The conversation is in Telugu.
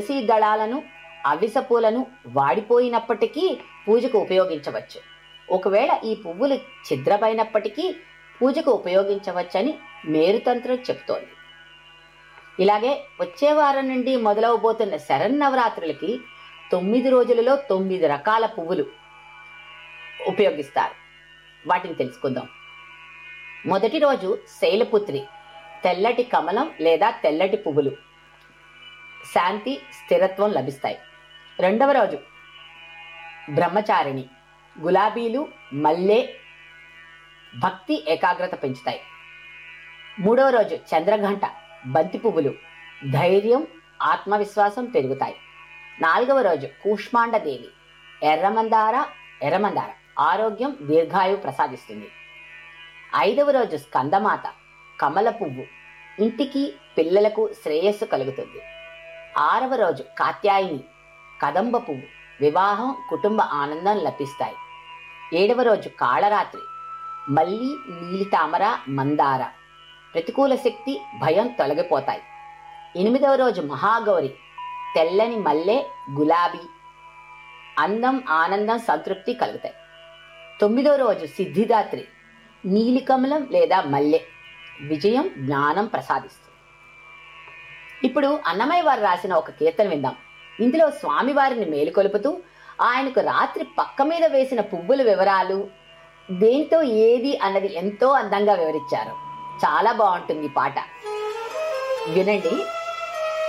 తులసి దళాలను అవిస పూలను వాడిపోయినప్పటికీ పూజకు ఉపయోగించవచ్చు ఒకవేళ ఈ పువ్వులు ఛిద్రమైనప్పటికీ పూజకు ఉపయోగించవచ్చని మేరుతంత్రం చెబుతోంది ఇలాగే వచ్చే వారం నుండి మొదలవబోతున్న శరన్నవరాత్రులకి తొమ్మిది రోజులలో తొమ్మిది రకాల పువ్వులు ఉపయోగిస్తారు వాటిని తెలుసుకుందాం మొదటి రోజు శైలపుత్రి తెల్లటి కమలం లేదా తెల్లటి పువ్వులు శాంతి స్థిరత్వం లభిస్తాయి రెండవ రోజు బ్రహ్మచారిణి గులాబీలు మల్లె భక్తి ఏకాగ్రత పెంచుతాయి మూడవ రోజు చంద్రఘంట బంతి పువ్వులు ధైర్యం ఆత్మవిశ్వాసం పెరుగుతాయి నాలుగవ రోజు కూష్మాండదేవి ఎర్రమందార ఎర్రమందార ఆరోగ్యం దీర్ఘాయువు ప్రసాదిస్తుంది ఐదవ రోజు స్కందమాత కమల పువ్వు ఇంటికి పిల్లలకు శ్రేయస్సు కలుగుతుంది ఆరవ రోజు కాత్యాయిని కదంబ పువ్వు వివాహం కుటుంబ ఆనందం లభిస్తాయి ఏడవ రోజు కాళరాత్రి మల్లి నీలితామర మందార ప్రతికూల శక్తి భయం తొలగిపోతాయి ఎనిమిదవ రోజు మహాగౌరి తెల్లని మల్లె గులాబీ అందం ఆనందం సంతృప్తి కలుగుతాయి తొమ్మిదవ రోజు సిద్ధిదాత్రి నీలికమలం లేదా మల్లె విజయం జ్ఞానం ప్రసాదిస్తుంది ఇప్పుడు అన్నమయ్య వారు రాసిన ఒక కీర్తన విందాం ఇందులో స్వామివారిని మేలుకొలుపుతూ ఆయనకు రాత్రి పక్క మీద వేసిన పువ్వుల వివరాలు దేంతో ఏది అన్నది ఎంతో అందంగా వివరించారు చాలా బాగుంటుంది ఈ పాట వినండి